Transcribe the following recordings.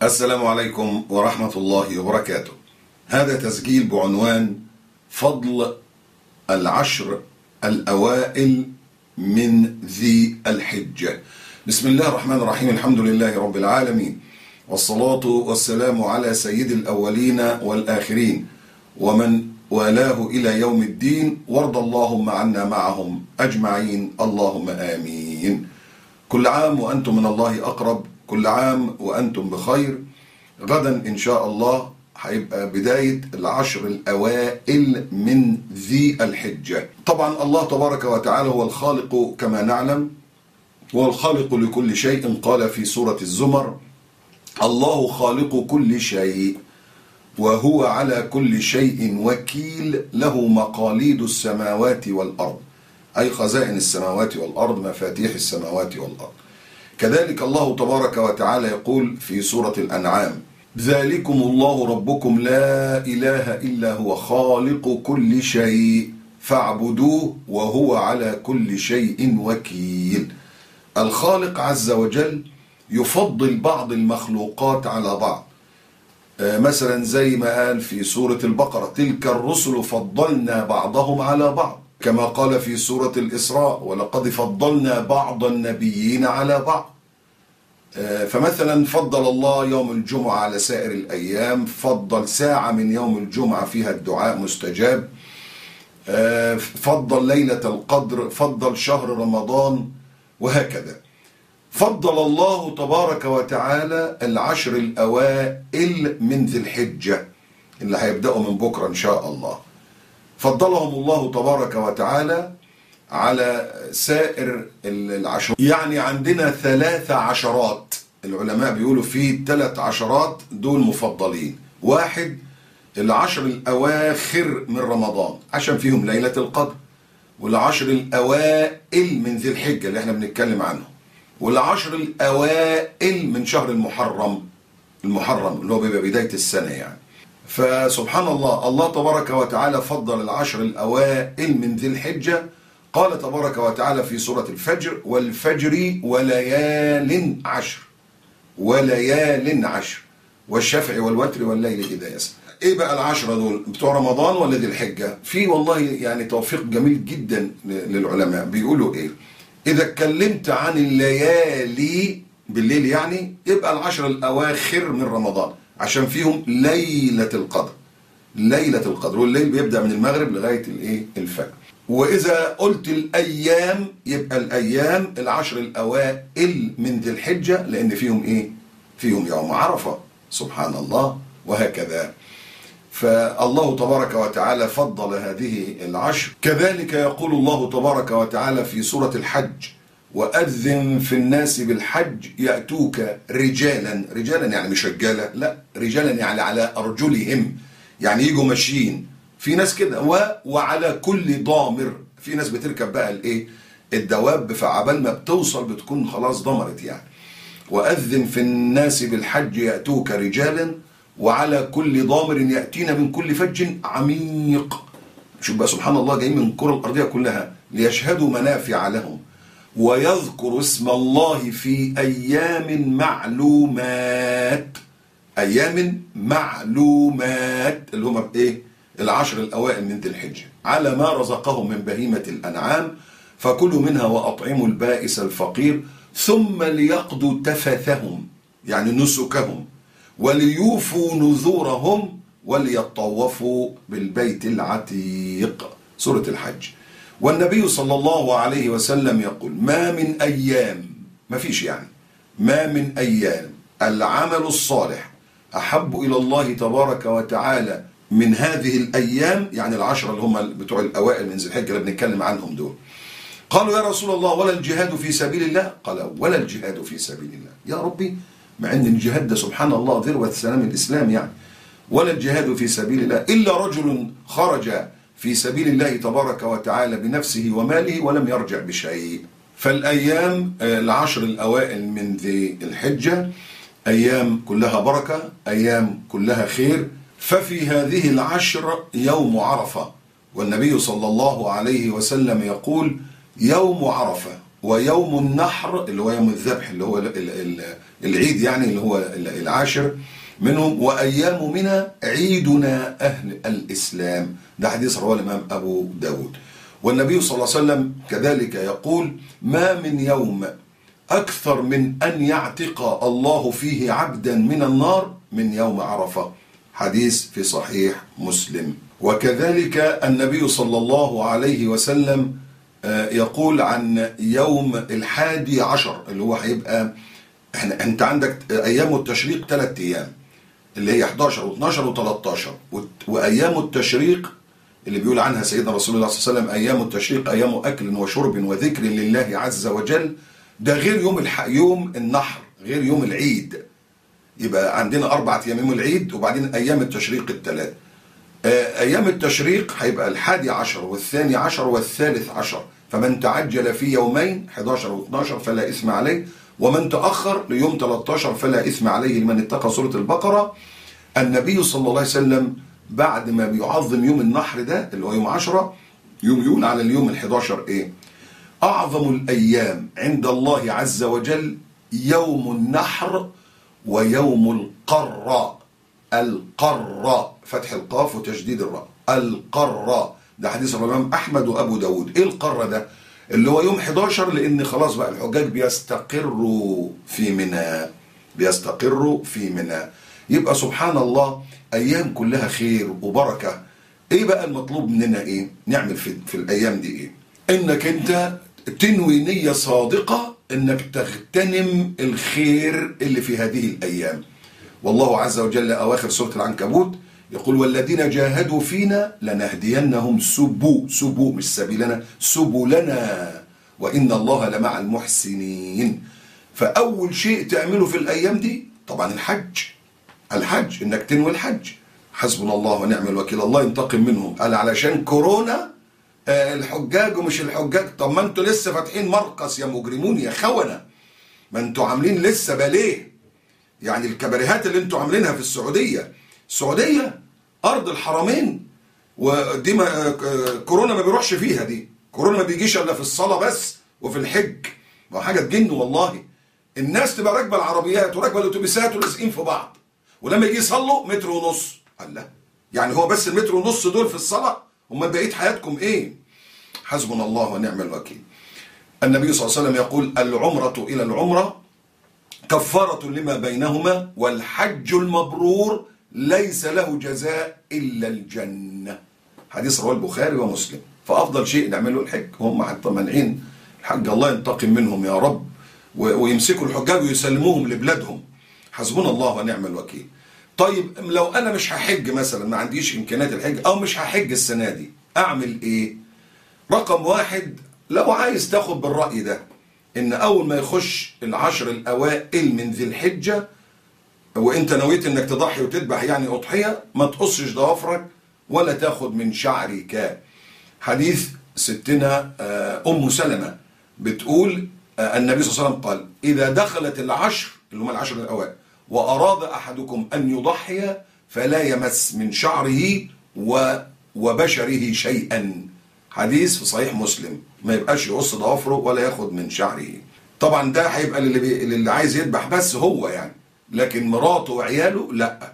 السلام عليكم ورحمة الله وبركاته هذا تسجيل بعنوان فضل العشر الأوائل من ذي الحجة بسم الله الرحمن الرحيم الحمد لله رب العالمين والصلاة والسلام على سيد الأولين والآخرين ومن والاه إلى يوم الدين وارض اللهم عنا معهم أجمعين اللهم آمين كل عام وأنتم من الله أقرب كل عام وأنتم بخير غدا إن شاء الله هيبقى بداية العشر الأوائل من ذي الحجة طبعا الله تبارك وتعالى هو الخالق كما نعلم هو الخالق لكل شيء قال في سورة الزمر الله خالق كل شيء وهو على كل شيء وكيل له مقاليد السماوات والأرض أي خزائن السماوات والأرض مفاتيح السماوات والأرض كذلك الله تبارك وتعالى يقول في سورة الأنعام ذلكم الله ربكم لا إله إلا هو خالق كل شيء فاعبدوه وهو على كل شيء وكيل الخالق عز وجل يفضل بعض المخلوقات على بعض مثلا زي ما قال في سورة البقرة تلك الرسل فضلنا بعضهم على بعض كما قال في سورة الإسراء ولقد فضلنا بعض النبيين على بعض فمثلا فضل الله يوم الجمعة على سائر الأيام فضل ساعة من يوم الجمعة فيها الدعاء مستجاب فضل ليلة القدر فضل شهر رمضان وهكذا فضل الله تبارك وتعالى العشر الأوائل من ذي الحجة اللي هيبدأوا من بكرة إن شاء الله فضلهم الله تبارك وتعالى على سائر العشر يعني عندنا ثلاث عشرات العلماء بيقولوا في ثلاث عشرات دول مفضلين واحد العشر الأواخر من رمضان عشان فيهم ليلة القدر والعشر الأوائل من ذي الحجة اللي احنا بنتكلم عنه والعشر الأوائل من شهر المحرم المحرم اللي هو بيبقى بداية السنة يعني فسبحان الله الله تبارك وتعالى فضل العشر الأوائل من ذي الحجة قال تبارك وتعالى في سورة الفجر والفجر وليال عشر وليال عشر والشفع والوتر والليل إذا يسر ايه بقى العشرة دول بتوع رمضان ولا ذي الحجة في والله يعني توفيق جميل جدا للعلماء بيقولوا ايه اذا اتكلمت عن الليالي بالليل يعني يبقى العشر الاواخر من رمضان عشان فيهم ليلة القدر ليلة القدر والليل بيبدأ من المغرب لغاية الايه الفجر واذا قلت الايام يبقى الايام العشر الاوائل من ذي الحجة لان فيهم ايه فيهم يوم عرفة سبحان الله وهكذا فالله تبارك وتعالى فضل هذه العشر كذلك يقول الله تبارك وتعالى في سورة الحج وأذن في الناس بالحج يأتوك رجالا رجالا يعني مش رجالة لا رجالا يعني على أرجلهم يعني يجوا ماشيين في ناس كده و... وعلى كل ضامر في ناس بتركب بقى الايه الدواب فعبال ما بتوصل بتكون خلاص ضمرت يعني وأذن في الناس بالحج يأتوك رجالا وعلى كل ضامر يأتينا من كل فج عميق شوف بقى سبحان الله جايين من الكرة الأرضية كلها ليشهدوا منافع لهم ويذكر اسم الله في أيام معلومات أيام معلومات اللي هم إيه العشر الأوائل من ذي الحجة على ما رزقهم من بهيمة الأنعام فكلوا منها وأطعموا البائس الفقير ثم ليقضوا تفثهم يعني نسكهم وليوفوا نذورهم وليطوفوا بالبيت العتيق سورة الحج والنبي صلى الله عليه وسلم يقول ما من أيام ما فيش يعني ما من أيام العمل الصالح أحب إلى الله تبارك وتعالى من هذه الأيام يعني العشرة اللي هم بتوع الأوائل من ذي الحجة اللي بنتكلم عنهم دول قالوا يا رسول الله ولا الجهاد في سبيل الله قال ولا الجهاد في سبيل الله يا ربي مع ان الجهاد ده سبحان الله ذروة سلام الإسلام يعني ولا الجهاد في سبيل الله إلا رجل خرج في سبيل الله تبارك وتعالى بنفسه وماله ولم يرجع بشيء فالأيام العشر الأوائل من ذي الحجة أيام كلها بركة أيام كلها خير ففي هذه العشر يوم عرفة والنبي صلى الله عليه وسلم يقول يوم عرفة ويوم النحر اللي هو يوم الذبح اللي هو ال- ال- ال- العيد يعني اللي هو ال- العاشر منهم وأيام منها عيدنا أهل الإسلام ده حديث رواه الإمام أبو داود والنبي صلى الله عليه وسلم كذلك يقول ما من يوم أكثر من أن يعتق الله فيه عبدا من النار من يوم عرفة حديث في صحيح مسلم وكذلك النبي صلى الله عليه وسلم آه، يقول عن يوم الحادي عشر اللي هو هيبقى احنا انت عندك ايام التشريق ثلاث ايام اللي هي 11 و12 و13 وايام التشريق اللي بيقول عنها سيدنا رسول الله صلى الله عليه وسلم ايام التشريق ايام اكل وشرب وذكر لله عز وجل ده غير يوم الح... يوم النحر غير يوم العيد يبقى عندنا اربع ايام يوم العيد وبعدين ايام التشريق الثلاث آه، ايام التشريق هيبقى الحادي عشر والثاني عشر والثالث عشر فمن تعجل في يومين 11 و12 فلا اثم عليه ومن تاخر ليوم 13 فلا اثم عليه لمن اتقى سوره البقره النبي صلى الله عليه وسلم بعد ما بيعظم يوم النحر ده اللي هو يوم 10 يوم يقول على اليوم ال11 ايه اعظم الايام عند الله عز وجل يوم النحر ويوم القراء القراء فتح القاف وتشديد الراء القراء ده حديث الإمام أحمد وأبو داود إيه القرة ده اللي هو يوم 11 لأن خلاص بقى الحجاج بيستقروا في منى بيستقروا في منى يبقى سبحان الله أيام كلها خير وبركة إيه بقى المطلوب مننا إيه نعمل في, في الأيام دي إيه إنك أنت تنوي نية صادقة إنك تغتنم الخير اللي في هذه الأيام والله عز وجل أواخر سورة العنكبوت يقول والذين جاهدوا فينا لنهدينهم سبو سبو مش سبيلنا سبلنا وإن الله لمع المحسنين فأول شيء تعمله في الأيام دي طبعا الحج الحج إنك تنوي الحج حسبنا الله ونعم الوكيل الله ينتقم منهم قال علشان كورونا آه، الحجاج ومش الحجاج طب ما انتوا لسه فاتحين مرقص يا مجرمون يا خونة ما انتوا عاملين لسه باليه يعني الكباريهات اللي انتوا عاملينها في السعودية السعودية أرض الحرمين ودي ما كورونا ما بيروحش فيها دي كورونا ما بيجيش إلا في الصلاة بس وفي الحج ما حاجة تجن والله الناس تبقى راكبة العربيات وراكبة الأتوبيسات ولازقين في بعض ولما يجي يصلوا متر ونص الله يعني هو بس المتر ونص دول في الصلاة امال بقية حياتكم ايه حسبنا الله ونعم الوكيل النبي صلى الله عليه وسلم يقول العمرة إلى العمرة كفارة لما بينهما والحج المبرور ليس له جزاء إلا الجنة حديث رواه البخاري ومسلم فأفضل شيء نعمله الحج هم حتى مانعين الحج الله ينتقم منهم يا رب و- ويمسكوا الحجاج ويسلموهم لبلادهم حسبنا الله ونعم الوكيل طيب لو أنا مش هحج مثلا ما عنديش إمكانيات الحج أو مش هحج السنة دي أعمل إيه رقم واحد لو عايز تاخد بالرأي ده ان اول ما يخش العشر الاوائل من ذي الحجة وانت نويت انك تضحي وتذبح يعني اضحية ما تقصش ضوافرك ولا تاخد من شعرك حديث ستنا آه، ام سلمة بتقول آه، النبي صلى الله عليه وسلم قال اذا دخلت العشر اللي هم العشر الاوائل واراد احدكم ان يضحي فلا يمس من شعره و وبشره شيئا حديث في صحيح مسلم ما يبقاش يقص ضوافره ولا ياخد من شعره طبعا ده هيبقى للي, بي... للي عايز يذبح بس هو يعني لكن مراته وعياله لا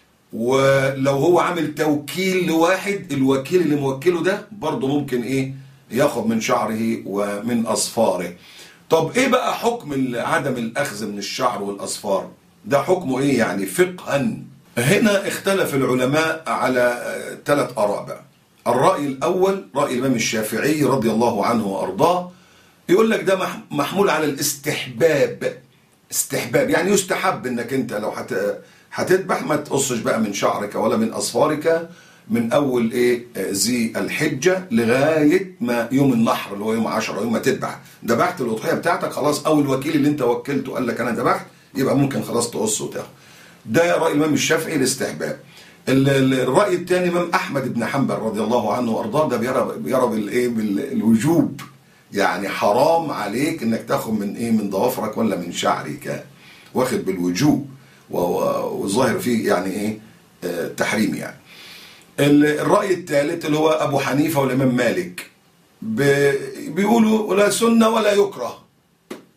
ولو هو عامل توكيل لواحد الوكيل اللي موكله ده برضه ممكن ايه ياخد من شعره ومن اصفاره طب ايه بقى حكم عدم الاخذ من الشعر والاصفار ده حكمه ايه يعني فقها هنا اختلف العلماء على ثلاث اراء بقى الرأي الأول رأي الإمام الشافعي رضي الله عنه وأرضاه يقول لك ده مح- محمول على الاستحباب استحباب يعني يستحب انك انت لو هت... هتذبح ما تقصش بقى من شعرك ولا من اصفارك من اول ايه آه، ذي الحجه لغايه ما يوم النحر اللي هو يوم 10 يوم ما تذبح ذبحت الاضحيه بتاعتك خلاص او الوكيل اللي انت وكلته قال لك انا ذبحت يبقى ممكن خلاص تقص وتاخد ده راي الامام الشافعي الاستحباب ال- ال- الراي الثاني امام احمد بن حنبل رضي الله عنه وارضاه ده بيرى بيرى بالايه بالوجوب يعني حرام عليك انك تاخد من ايه من ضوافرك ولا من شعرك واخد بالوجوب و- و- والظاهر فيه يعني ايه آه، تحريم يعني ال- الرأي الثالث اللي هو أبو حنيفة والإمام مالك ب- بيقولوا ولا سنة ولا يكره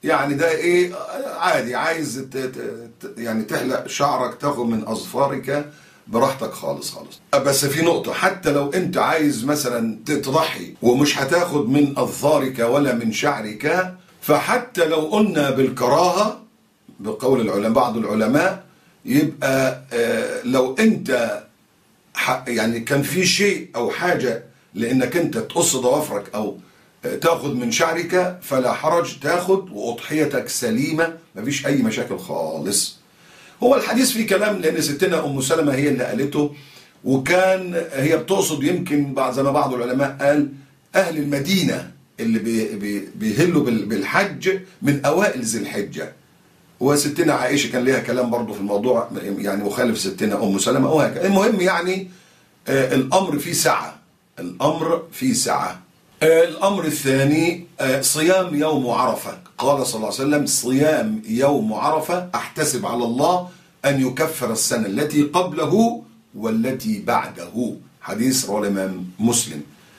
يعني ده ايه عادي عايز ت- ت- ت- يعني تحلق شعرك تاخد من اظفارك براحتك خالص خالص بس في نقطة حتى لو انت عايز مثلا تضحي ومش هتاخد من اظفارك ولا من شعرك فحتى لو قلنا بالكراهة بقول العلماء بعض العلماء يبقى آه، لو انت ح- يعني كان في شيء او حاجه لانك انت تقص ضوافرك او تاخد من شعرك فلا حرج تاخد واضحيتك سليمه مفيش اي مشاكل خالص هو الحديث فيه كلام لان ستنا ام سلمه هي اللي قالته وكان هي بتقصد يمكن بعض زي ما بعض العلماء قال اهل المدينه اللي بي بي بيهلوا بال- بالحج من اوائل ذي الحجه وستنا عائشه كان ليها كلام برضه في الموضوع يعني مخالف ستنا ام سلمه وهكذا المهم يعني آه، الامر فيه سعه الامر فيه سعه آه، الامر الثاني آه، صيام يوم عرفه قال صلى الله عليه وسلم صيام يوم عرفه احتسب على الله ان يكفر السنه التي قبله والتي بعده حديث رواه الامام مسلم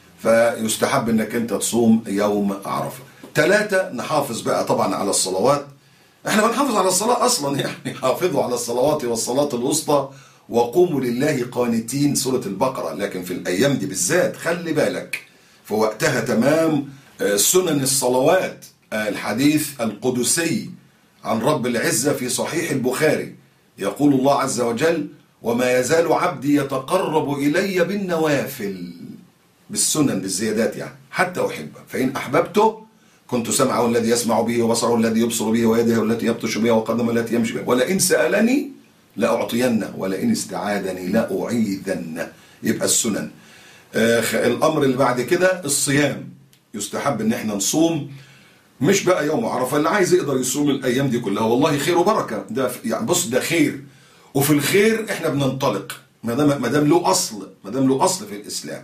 فيستحب انك انت تصوم يوم عرفه ثلاثة نحافظ بقى طبعا على الصلوات احنا بنحافظ على الصلاة اصلا يعني حافظوا على الصلوات والصلاة الوسطى وقوموا لله قانتين سورة البقرة لكن في الايام دي بالذات خلي بالك في وقتها تمام آه، سنن الصلوات آه، الحديث القدسي عن رب العزة في صحيح البخاري يقول الله عز وجل وما يزال عبدي يتقرب إلي بالنوافل بالسنن بالزيادات يعني حتى أحبه فإن أحببته كنت سمعه الذي يسمع به وبصره الذي يبصر به ويده التي يبطش بها وقدمه التي يمشي بها ولئن سألني لأعطينه ولئن استعاذني لأعيذنه يبقى السنن آه، خ- الأمر اللي بعد كده الصيام يستحب إن احنا نصوم مش بقى يوم عرفة اللي عايز يقدر يصوم الأيام دي كلها والله خير وبركة ده ف- يعني بص ده خير وفي الخير احنا بننطلق ما دام ما دام له أصل ما دام له أصل في الإسلام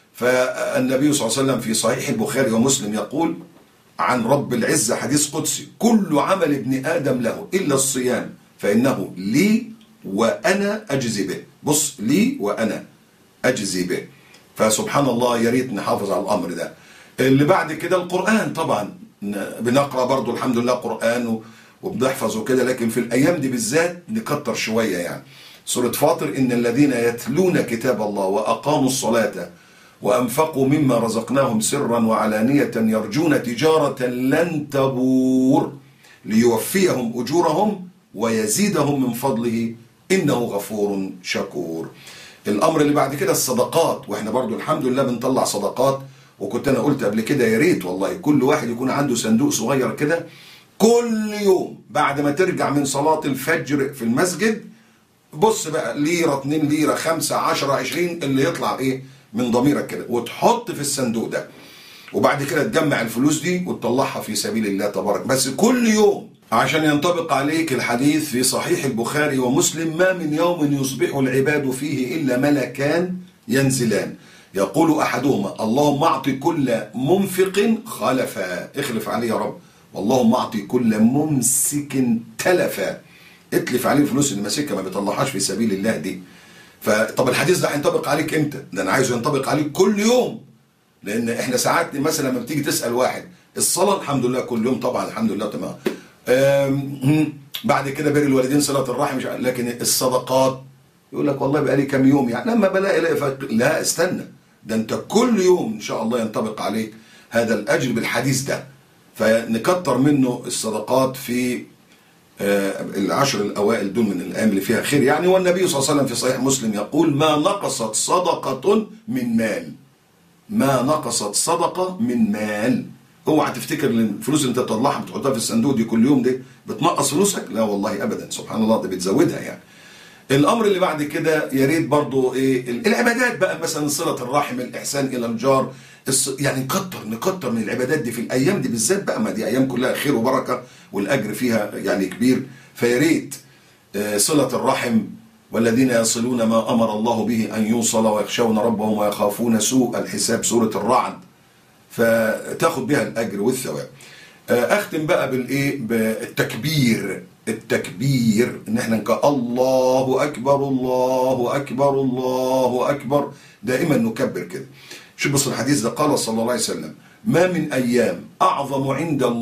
فالنبي صلى الله عليه وسلم في صحيح البخاري ومسلم يقول عن رب العزة حديث قدسي كل عمل ابن آدم له إلا الصيام فإنه لي وأنا أجزي به بص لي وأنا أجزي به فسبحان الله يا ريت نحافظ على الأمر ده اللي بعد كده القرآن طبعا ن- بنقرأ برضو الحمد لله قرآن و- وبنحفظ وكده لكن في الأيام دي بالذات نكتر شوية يعني سورة فاطر إن الذين يتلون كتاب الله وأقاموا الصلاة وأنفقوا مما رزقناهم سرا وعلانية يرجون تجارة لن تبور ليوفيهم أجورهم ويزيدهم من فضله إنه غفور شكور الأمر اللي بعد كده الصدقات وإحنا برضو الحمد لله بنطلع صدقات وكنت أنا قلت قبل كده يا ريت والله كل واحد يكون عنده صندوق صغير كده كل يوم بعد ما ترجع من صلاة الفجر في المسجد بص بقى ليرة 2 ليرة 5 10 20 اللي يطلع ايه من ضميرك كده وتحط في الصندوق ده وبعد كده تجمع الفلوس دي وتطلعها في سبيل الله تبارك بس كل يوم عشان ينطبق عليك الحديث في صحيح البخاري ومسلم ما من يوم يصبح العباد فيه إلا ملكان ينزلان يقول أحدهما اللهم أعط كل منفق خلفا اخلف عليه يا رب واللهم أعط كل ممسك تلفا اتلف عليه الفلوس اللي ماسكها ما بيطلعهاش في سبيل الله دي فطب الحديث ده هينطبق عليك امتى؟ ده انا عايزه ينطبق عليك كل يوم لان احنا ساعات مثلا لما بتيجي تسال واحد الصلاه الحمد لله كل يوم طبعا الحمد لله تمام أم، بعد كده بر الوالدين صله الرحم مش عارف- لكن الصدقات يقول لك والله بقى لي كام يوم يعني لما بلاقي الاقي فرق لا استنى ده انت كل يوم ان شاء الله ينطبق عليك هذا الاجر بالحديث ده فنكتر منه الصدقات في آه، العشر الأوائل دول من الأيام اللي فيها خير يعني والنبي صلى الله عليه وسلم في صحيح مسلم يقول ما نقصت صدقة من مال ما نقصت صدقة من مال اوعى تفتكر ان الفلوس اللي انت بتطلعها بتحطها في الصندوق دي كل يوم دي بتنقص فلوسك لا والله ابدا سبحان الله ده بتزودها يعني الامر اللي بعد كده يا ريت برضو ايه العبادات بقى مثلا صله الرحم الاحسان الى الجار الص- يعني نكتر نكتر من العبادات دي في الايام دي بالذات بقى ما دي ايام كلها خير وبركه والاجر فيها يعني كبير فيا ريت آه، صله الرحم والذين يصلون ما امر الله به ان يوصل ويخشون ربهم ويخافون سوء الحساب سوره الرعد فتاخد بها الاجر والثواب آه، اختم بقى بالايه بالتكبير التكبير ان احنا نك الله اكبر الله اكبر الله اكبر دائما نكبر كده شوف بص الحديث ده قال صلى الله عليه وسلم ما من ايام اعظم عند الله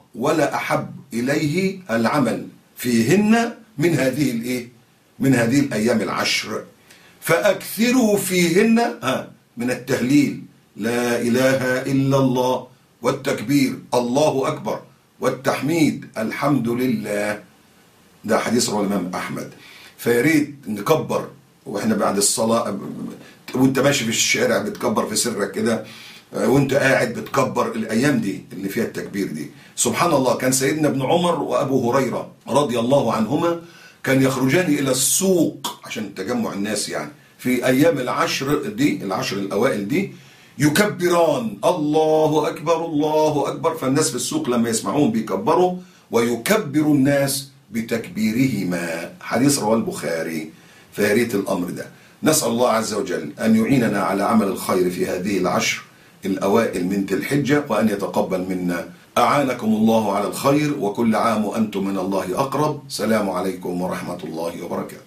ولا أحب إليه العمل فيهن من هذه الإيه من هذه الأيام العشر فأكثروا فيهن ها من التهليل لا إله إلا الله والتكبير الله أكبر والتحميد الحمد لله ده حديث رواه الإمام أحمد فياريت نكبر واحنا بعد الصلاة وانت ماشي في الشارع بتكبر في سرك كده وانت قاعد بتكبر الايام دي اللي فيها التكبير دي سبحان الله كان سيدنا ابن عمر وابو هريره رضي الله عنهما كان يخرجان الى السوق عشان تجمع الناس يعني في ايام العشر دي العشر الاوائل دي يكبران الله اكبر الله اكبر فالناس في السوق لما يسمعون بيكبروا ويكبر الناس بتكبيرهما حديث رواه البخاري فياريت الامر ده نسال الله عز وجل ان يعيننا على عمل الخير في هذه العشر الأوائل من ذي الحجة وأن يتقبل منا أعانكم الله على الخير وكل عام وأنتم من الله أقرب سلام عليكم ورحمة الله وبركاته